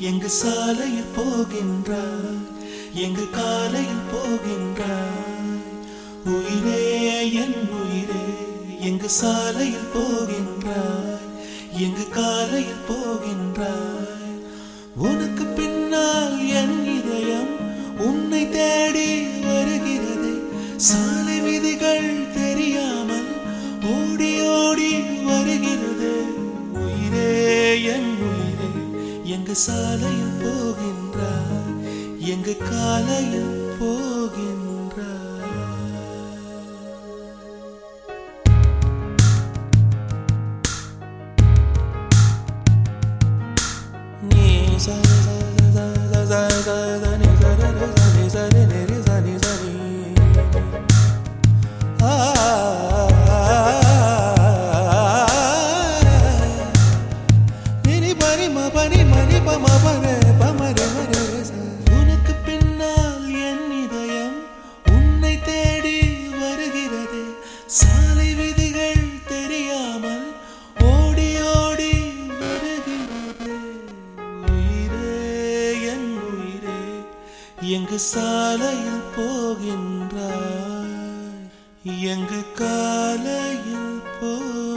எங்கு சாலையில் போகின்றாய் எங்கு காலையில் போகின்றாய் உயிரே என் உயிரே எங்கு சாலையில் போகின்றாய் எங்கு காலையில் போகின்றாய் உனக்கு பின்னால் என் இதயம் உன்னை தேடி வருகிறது சாலை விதிகள் தெரியாமல் ஓடி ஓடி வருகிறது உயிரே என் உயிரே எங்கு சாலையில் போகின்றாய் எங்கு காலையில் போகின்றாய் நீ ச ச ச ச ச ச ச நி ச ர ர ச நி ச ரி நி ரி ச நி ச ரி. ஆ நி நி ப நி ம ப நி ம நி ப ம ப ரே ப ம ரே ம ரே ரே ச. உனக்கு பின்னால் என் இதயம் உன்னை தேடி வருகிறது சாலை விதிகள் தெரியாமல் ஓடி ஓடி வருகிறது உயிரே என் உயிரே எங்கு சாலையில் போகின்றாய் எங்கு காலையில் போ